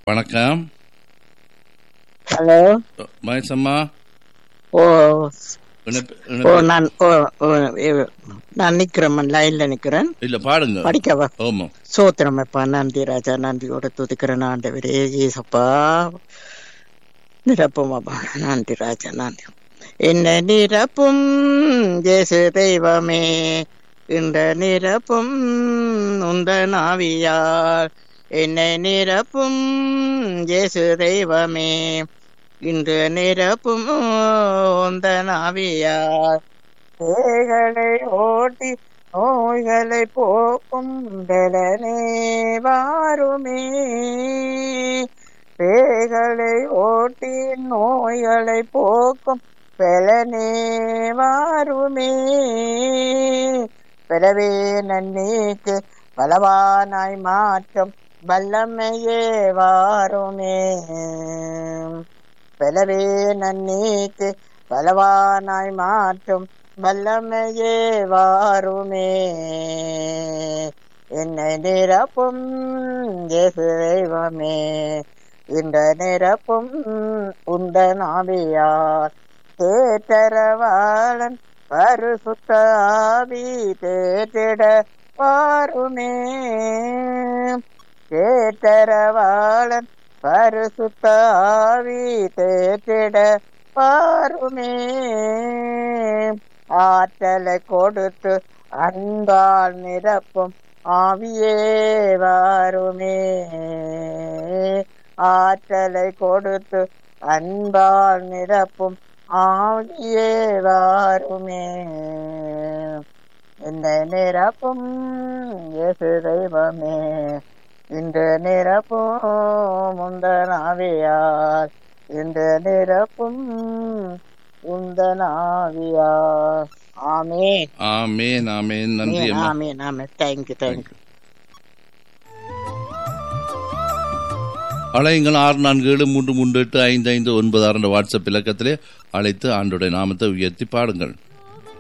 வணக்கம் ஹலோ மகேசம்மா ஓ இணைப்பு- ஓ இணைப்பு- நான் ஓ ஓ, இ- நான் நிக்கிறேன் லைன்ல நிக்கிறேன் இல்ல பாடுங்க படிக்கவா ஓமா சோத்திரமப்பா நன்றி ராஜா நன்றியோட துதிக்கிறேன் ஆண்டவரே ஏசப்பா நிரப்புமாப்பா நன்றி ராஜா நன்றி என்ன நிரப்பும் ஜேசு தெய்வமே இந்த நிரப்பும் உந்த நாவியார் என்னை நிரப்பும் ஜேசு தெய்வமே இன்று நிரப்பும் உந்த நாவியார் பேய்களை ஓட்டி நோய்களை போக்கும் பலனே வாருமே பேய்களை ஓட்டி நோய்களை போக்கும் பலனே வாருமே பிறவே நன்னீக்கு பலவானாய் மாற்றும் வல்லமையே வாருமே பிறவே நன்னீக்கு பலவானாய் மாற்றும் வல்லமையே வாருமே என்னை நிரப்பும் இயேசு தெய்வமே இந்த நிரப்பும் உந்த நாவியார் தேற்றரவாளன் பரிசுத்த ஆவி தேற்றிட வாருமே தேற்றரவாளன் பரிசுத்த ஆவி தேற்றிட வாருமே ஆற்றலை கொடுத்து அன்பால் நிரப்பும் ஆவியே வாருமே ஆற்றலை கொடுத்து அன்பால் நிரப்பும் ஆவியே வாருமே இந்த நிரப்பும் இயேசு தெய்வமே இந்த நிரப்பும் முந்தன் ஆவியார் இந்த நிரப்பும் உந்தன் ஆவியார் ஆமே ஆமேன் ஆமேன் நன்றி அம்மா ஆமே ஆமே தேங்க்யூ தேங்க்யூ அழையுங்கள் ஆறு நான்கு ஏழு மூன்று மூன்று எட்டு ஐந்து ஐந்து ஒன்பது ஆறு என்ற வாட்ஸ்அப் இலக்கத்திலே அழைத்து ஆண்டுடைய நாமத்தை உயர்த்தி பாடுங்கள்